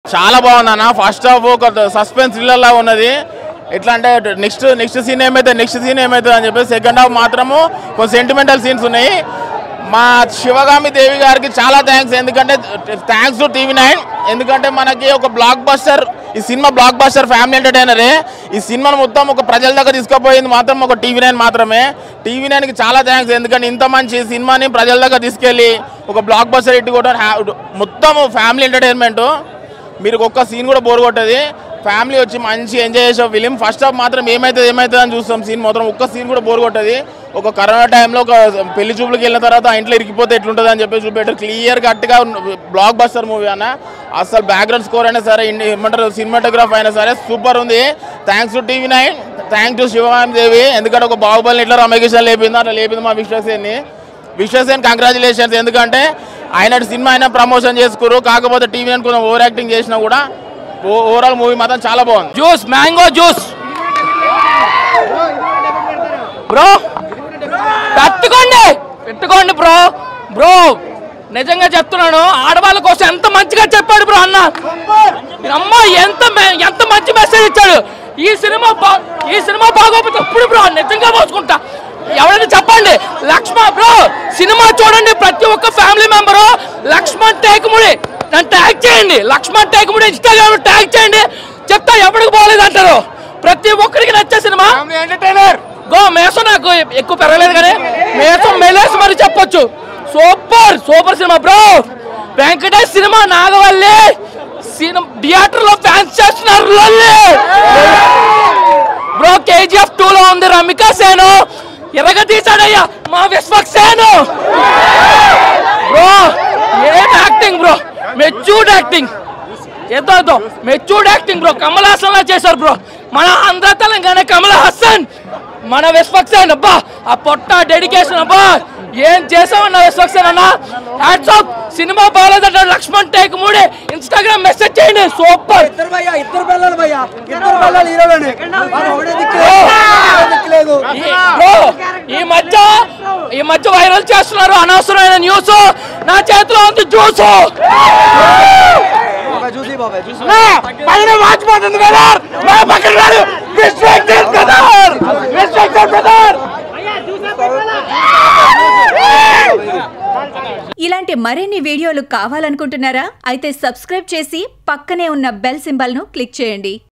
చాలా బాగుంది అన్న ఫస్ట్ హాఫ్ ఒక సస్పెన్స్ థ్రిల్లర్ లాగా ఉన్నది ఎట్లా అంటే నెక్స్ట్ నెక్స్ట్ సీన్ ఏమైతే నెక్స్ట్ సీన్ ఏమైతుంది అని చెప్పి సెకండ్ హాఫ్ మాత్రము కొన్ని సెంటిమెంటల్ సీన్స్ ఉన్నాయి మా శివగామి దేవి గారికి చాలా థ్యాంక్స్ ఎందుకంటే థ్యాంక్స్ టు టీవీ నైన్ ఎందుకంటే మనకి ఒక బ్లాక్ బస్టర్ ఈ సినిమా బ్లాక్ బస్టర్ ఫ్యామిలీ ఎంటర్టైనరే ఈ సినిమాను మొత్తం ఒక ప్రజల దగ్గర తీసుకుపోయింది మాత్రం ఒక టీవీ నైన్ మాత్రమే టీవీ నైన్కి చాలా థ్యాంక్స్ ఎందుకంటే ఇంత మంచి సినిమాని ప్రజల దగ్గర తీసుకెళ్ళి ఒక బ్లాక్ బస్టర్ ఇట్టు కూడా మొత్తం ఫ్యామిలీ ఎంటర్టైన్మెంట్ మీరు ఒక్క సీన్ కూడా బోర్ కొట్టది ఫ్యామిలీ వచ్చి మంచి ఎంజాయ్ చేసే ఫిలిం ఫస్ట్ హాఫ్ మాత్రం ఏమైతుంది ఏమవుతుంది అని చూస్తాం సీన్ మాత్రం ఒక్క సీన్ కూడా బోర్ కొట్టది ఒక కరోనా టైంలో ఒక పెళ్లి చూపులకు వెళ్ళిన తర్వాత ఆ ఇంట్లో ఇరికిపోతే ఎట్లుంటుంది అని చెప్పి చూపెట్టారు క్లియర్ కట్గా బ్లాక్ బస్టర్ మూవీ అన్న అసలు బ్యాక్గ్రౌండ్ స్కోర్ అయినా సరే ఇన్- ఏమంటారు సినిమాటోగ్రాఫ్ అయినా సరే సూపర్ ఉంది thanks to TV nine thank to Shivaram Devi ఎందుకంటే ఒక బాహుబలిని ఇట్లా రమేకిషన్ లేపింది అట్లా లేపింది మా విశ్వసేన్ని విశ్వసేన్ కంగ్రాచులేషన్స్ ఎందుకంటే ఆయన సినిమా అయినా ప్రమోషన్ చేసుకురు కాకపోతే టీవీ అని కొంచెం ఓవర్ యాక్టింగ్ చేసినా కూడా ఓవరాల్ మూవీ మాత్రం చాలా బాగుంది జ్యూస్ మ్యాంగో జ్యూస్ బ్రో పెట్టుకోండి పెట్టుకోండి బ్రో బ్రో నిజంగా చెప్తున్నాను ఆడవాళ్ళ కోసం ఎంత మంచిగా చెప్పాడు బ్రో అన్న అమ్మ ఎంత మె- ఎంత మంచి మెసేజ్ ఇచ్చాడు ఈ సినిమా బా- ఈ సినిమా బాగోపోతే ఎప్పుడు బ్రో నిజంగా పోసుకుంటా ఎవరైనా చెప్పండి లక్ష్మణ్ బ్రో సినిమా చూడండి ప్రతి ఒక్క ఫ్యామిలీ మెంబరు లక్ష్మణ్ టేకుముడి నన్ను ట్యాగ్ చేయండి లక్ష్మణ్ టేకుముడి ఇన్స్టాగ్రామ్ ట్యాగ్ చేయండి చెప్తా ఎవరికి బాగలేదు అంటారు ప్రతి ఒక్కరికి నచ్చే సినిమా గో మేసం నాకు ఎక్కువ పెరగలేదు కానీ మేసం మెలేసి మరి చెప్పొచ్చు సూపర్ సూపర్ సినిమా బ్రో వెంకటేష్ సినిమా నాగవల్లి సినిమా థియేటర్ లో ఫ్యాన్స్ చేస్తున్నారు లొల్లి. బ్రో కేజీఎఫ్ టూ లో ఉంది రమికా సేను ఎరగ తీసాడయ్యా మా విశ్వక్ సేను బ్రో ఏం యాక్టింగ్ బ్రో మెచ్యూర్డ్ యాక్టింగ్ ఏదో ఏదో matured acting bro Kamal Haasan లా చేశారు బ్రో మన ఆంధ్ర తెలంగాణ కమల్ హాసన్ మన విశ్వక్సేన్ అబ్బా ఆ పొట్ట డెడికేషన్ అబ్బా ఏం చేసావన్న విశ్వక్సేన్ అన్న హ్యాట్స్ ఆఫ్ సినిమా బాగాలేదంటే లక్ష్మణ్ టేక్ మూడే ఇన్స్టాగ్రామ్ మెసేజ్ చేయండి సూపర్ ఇద్దరు భయ్యా ఇద్దరు పిల్లలు భయ్యా ఇద్దరు పిల్లలు హీరోలోనే వాడు ఒకడే దిక్కులేదు ఒకడే దిక్కులేదు ఈ- బ్రో, ఈ మధ్య ఈ మధ్య వైరల్ చేస్తున్నారు అనవసరమైన న్యూస్ నా చేతిలో ఉంది జ్యూస్ బాబాయ్ చూసి బాబాయ్ చూసి పైన వాచిపోతుంది బ్రదర్ నా పక్కన రాడు విశ్వేశ్వర్ బ్రదర్ విశ్వేశ్వర్ బ్రదర్ ఇలాంటి మరిన్ని వీడియోలు కావాలనుకుంటున్నారా అయితే సబ్స్క్రైబ్ చేసి పక్కనే ఉన్న బెల్ సింబల్ను క్లిక్ చేయండి